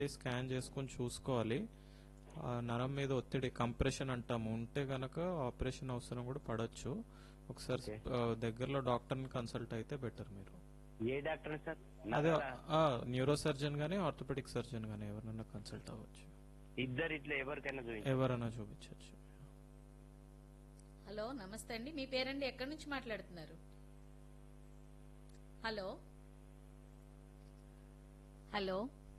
Scan చేసుకొని చూసుకోవాలి ఆ నరం మీద ఒత్తిడి కంప్రెషన్ అంటాము ఉంటే గనక ఆపరేషన్ అవసరం కూడా పడొచ్చు ఒకసారి Okay. ఆ, దగ్గరలో డాక్టర్ని కన్సల్ట్ అయితే బెటర్ మీరు ఏ డాక్టర్ సార్ అదే నరాల- న్యూరో సర్జన్ గానీ ఆర్థోపెడిక్ సర్జన్ గానీ ఎవరైనా కన్సల్ట్ అవ్వచ్చు ఇద్దరు ఇట్లా ఎవరికైనా చూపించండి ఎవరైనా చూపించవచ్చు హలో నమస్తే అండి మీ పేరండి ఎక్కడి నుంచి మాట్లాడుతున్నారు హలో హలో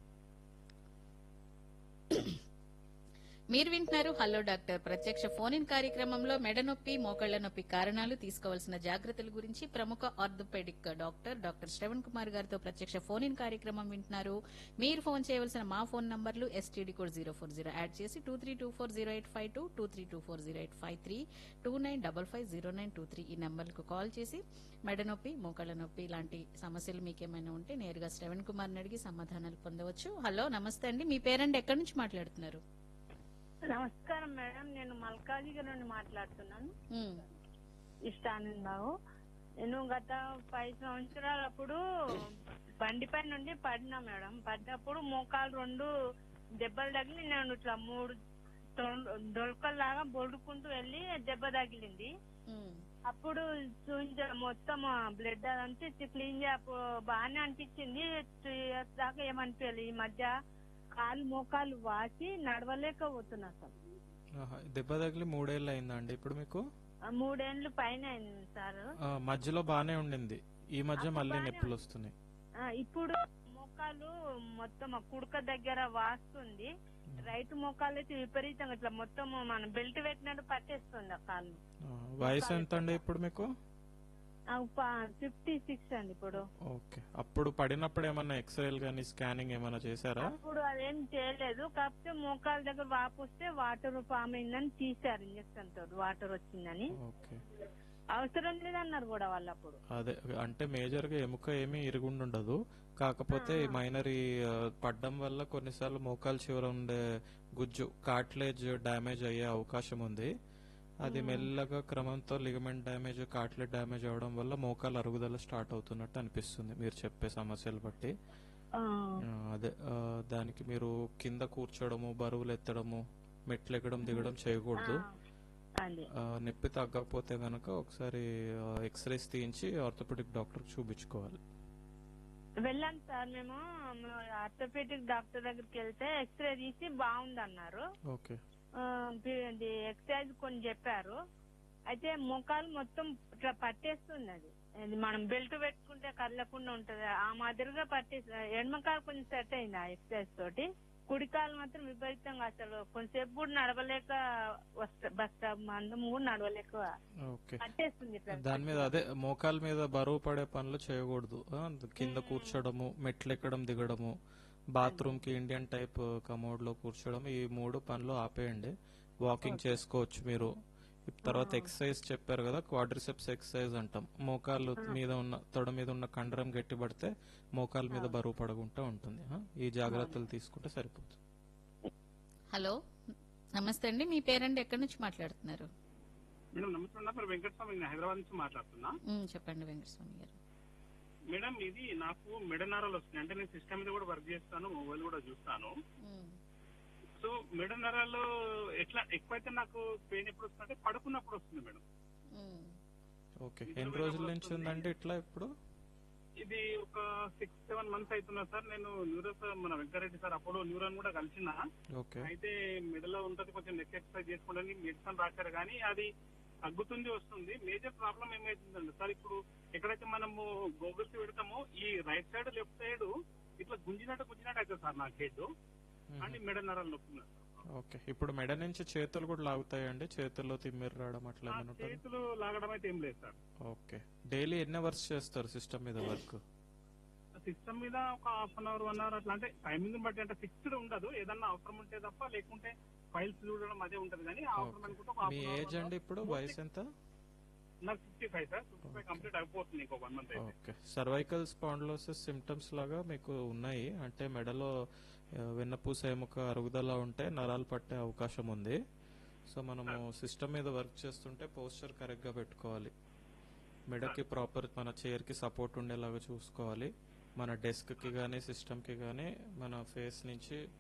మీరు వింటున్నారు హలో డాక్టర్ ప్రత్యక్ష ఫోన్ ఇన్ కార్యక్రమంలో మెడ నొప్పి మోకాళ్ల నొప్పి కారణాలు తీసుకోవాల్సిన జాగ్రత్తల గురించి ప్రముఖ orthopaedic doctor doctor Shravan Kumar గారితో ప్రత్యక్ష ఫోన్ ఇన్ కార్యక్రమం వింటున్నారు మీరు ఫోన్ చేయవలసిన మా ఫోన్ నంబర్లు STD code zero four zero add చేసి two three two four zero eight five two two three two four zero eight five three two nine double five zero nine two three ఈ నెంబర్లకు call చేసి మెడ నొప్పి మోకాళ్ళ నొప్పి ఇలాంటి సమస్యలు మీకేమైనా ఉంటే నేరుగా శ్రవణ్ కుమార్ని అడిగి సమాధానాలు పొందవచ్చు హలో నమస్తే అండి మీ పేరండి ఎక్కడి నుంచి మాట్లాడుతున్నారు నమస్కారం మేడం నేను మల్కాజిగా నుండి మాట్లాడుతున్నాను ఉమ్, ఇష్టానంద్ బాబు నేను గత పది సంవత్సరాలప్పుడు బండిపై నుండి పడినా మేడం పడినప్పుడు మోకాలు రెండు దెబ్బలు తగిలి నేను ఇట్లా మూడు దొరకల్లాగా బొడుకుంటూ వెళ్ళి దెబ్బ తగిలింది ఉమ్, అప్పుడు చూపించ మొత్తం బ్లడ్ అదంతా ఇట్లా క్లీన్ చేయ అప్పుడు బాగానే అనిపించింది త్రీ ఇయర్స్ దాకా ఏమనిపించలేదు ఈ మధ్య కాలు మోకాలు వాసి నడవలేకపోతున్నా సార్ ఆహా, దెబ్బ తగిలి మూడేళ్ళు అయిందా అండి ఇప్పుడు మీకు ఆ మూడేండ్లు పైన అయింది సార్ ఆ, మధ్యలో బానే ఉండింది ఈ మధ్య అప్పుడు మళ్ళీ బానే నొప్పులు వస్తున్నాయి ఆ, ఇప్పుడు మోకాలు మొత్తం ఆ కుడక దగ్గర వాస్తుంది రైట్ మోకాలు అయితే విపరీతంగా ఇట్లా మొత్తం మనం బెల్ట్ పెట్టినట్టు పట్టేస్తుంది ఆ కాలు ఆ, వయసు ఎంత అండి ఇప్పుడు మీకు ఫిఫ్టీ సిక్స్ అండి ఇప్పుడు ఓకే అప్పుడు పడినప్పుడు ఏమన్నా ఎక్స్రేలు కానీ స్కానింగ్ ఏమైనా చేశారా అప్పుడు అదేం చేయలేదు కాకపోతే మోకాలు దగ్గర వాపు వస్తే వాటర్ ఫామ్ అయిందని తీశారు ఇంజక్షన్ తోటి వాటర్ వచ్చిందని ఓకే అవసరం లేదన్నారు కూడా వాళ్ళు అప్పుడు అదే అంటే మేజర్ గా ఎముక ఏమీ ఇరుగుండుండదు కాకపోతే ఈ మైనర్ ఈ ఆ, పడ్డం వల్ల కొన్నిసార్లు మోకాలు చివర ఉండే గుజ్జు కార్ట్లేజ్ డ్యామేజ్ అయ్యే అవకాశం ఉంది అది మెల్లగా క్రమంతో లిగమెంట్ డ్యామేజ్ కార్ట్లేజ్ డ్యామేజ్ అవడం వల్ల మోకాలు అరుగుదల స్టార్ట్ అవుతున్నట్టు అనిపిస్తుంది మీరు చెప్పే సమస్యలు బట్టి ఆ, ఆ, అదే ఆ, దానికి మీరు కింద కూర్చోడము బరువులు ఎత్తడము మెట్లు ఎక్కడం దిగడం చేయకూడదు అదే ఆ, నొప్పి తగ్గకపోతే గనక ఒకసారి ఎక్స్రేస్ తీయించి ఆర్థోపెడిక్ డాక్టర్ చూపించుకోవాలి వెళ్ళాం సార్ మేము ఆర్థోపెడిక్ డాక్టర్ దగ్గరికి వెళ్తే ఎక్స్రే తీసి బాగుందన్నారు ఓకే ఆ, ఇది ఎక్సర్సైజ్ కొన్ని చెప్పారు అయితే మోకాలు మొత్తం ఇట్లా పట్టేస్తుంది అది ఇది మనం బెల్ట్ పెట్టుకుంటే కదలకుండా ఉంటది ఆ మాదిరిగా పట్టేసి ఎడమకాలు కొంచెం సెట్ అయింది ఆ ఎక్సర్సైజ్ తోటి కుడికాలు మాత్రం విపరీతంగా అసలు కొంచెంసేపు కూడా నడవలేక వస్తా బస్ స్టాప్ మందం కూడా నడవలేక ఓకే పట్టేస్తుంది ఇట్లా దాని మీద అదే మోకాల మీద బరువు పడే పనులు చేయకూడదు ఆ, కింద కూర్చోడము మెట్లు ఎక్కడం దిగడము బాత్రూమ్ కి ఇండియన్ టైప్ కమోడ్ లో కూర్చోవడం ఈ మూడు పనులు ఆపేయండి వాకింగ్ చేసుకోవచ్చు మీరు తర్వాత ఎక్సర్సైజ్ చెప్పారు కదా క్వాడ్రిసెప్స్ ఎక్సర్సైజ్ అంటాం మోకాలు మీద ఉన్న తొడ మీద ఉన్న కండరం గట్టిపడితే మోకాల మీద బరువు పడకుండా ఉంటుంది ఆ, ఈ జాగ్రత్తలు తీసుకుంటే సరిపోతుంది హలో నమస్తే అండి మీ పేరండి ఎక్కడి నుంచి మాట్లాడుతున్నారు మేడం నమస్తే నా పేరు వెంకటస్వామి నేను హైదరాబాద్ నుంచి మాట్లాడుతున్నా ఉమ్, చెప్పండి వెంకటస్వామి గారు మేడం ఇది నాకు మెడనరాలు వస్తున్నాయి అంటే నేను సిస్టమ్ మీద కూడా వర్క్ చేస్తాను మొబైల్ కూడా చూస్తాను ఉమ్, సో మెడనరాలు ఎట్లా ఎక్కువైతే నాకు పెయిన్ ఎప్పుడు వస్తుందంటే పడుకున్నప్పుడు వస్తుంది మేడం ఉమ్, ఓకే ఎన్ని రోజుల నుంచి ఉందండి ఇట్లా ఇప్పుడు ఇది ఒక సిక్స్ సెవెన్ మంత్స్ అవుతున్నా సార్ నేను న్యూరో సార్ మన వెంకరెడ్డి సార్ అప్పుడు న్యూరోన్ కూడా కలిసిన ఓకే అయితే మెడలో ఉంటది కొంచెం నెక్ ఎక్సర్సైజ్ చేసుకోవడానికి మెడిసిన్ రాశారు కానీ అది తగ్గుతుంది వస్తుంది మేజర్ ప్రాబ్లం ఏమైతుందండి సార్ ఇప్పుడు ఎక్కడైతే మనము గోగుల్స్ పెడతామో ఈ రైట్ సైడ్ లెఫ్ట్ సైడ్ ఇట్లా గుంజినట్టు గుంజినట్టు అవుతుంది సార్ నాకు హెడ్ అండ్ మెడ నరాలు నొప్పి ఉంది సార్. ఓకే ఇప్పుడు మెడ నుంచి చేతులు కూడా లాగుతాయండి చేతుల్లో తిమ్మిరి రావడం అట్లా నా ఏమైనా ఉంటుంది చేతులు లాగడం అయితే ఏం లేదు సార్ ఓకే డైలీ ఎన్ని అవర్స్ చేస్తారు సిస్టమ్ మీద వర్క్ సిస్టమ్ మీద ఒక half an hour one hour అట్లా అంటే టైమింగ్ బట్టి అంటే ఫిక్స్డ్ ఉండదు ఏదన్నా అవసరం ఉంటే తప్ప లేకుంటే ఫైల్స్ చూడడం అదే ఉంటది కానీ అవసరం అనుకుంటే ఒక హాఫ్ మీ అన్ అవర్ ఏజ్ అండి ఇప్పుడు వయసు ఎంత నాకు fifty five sir fifty five complete అయిపోతుంది ఇంకో వన్ మంత్ అయితే ఓకే సర్వైకల్ స్పాండ్లోసిస్ సిమ్టమ్స్ లాగా మీకు ఉన్నాయి అంటే మెడలో ఆ, వెన్నపూస ఎముక అరుగుదల ఉంటే నరాలు పట్టే అవకాశం ఉంది సో మనము సిస్టమ్ మీద వర్క్ చేస్తుంటే పోస్చర్ కరెక్ట్ గా పెట్టుకోవాలి మెడకి ప్రాపర్ మన చైర్ కి సపోర్ట్ ఉండేలాగా చూసుకోవాలి మన డెస్క్కి కానీ సిస్టమ్కి కానీ మన ఫేస్ నుంచి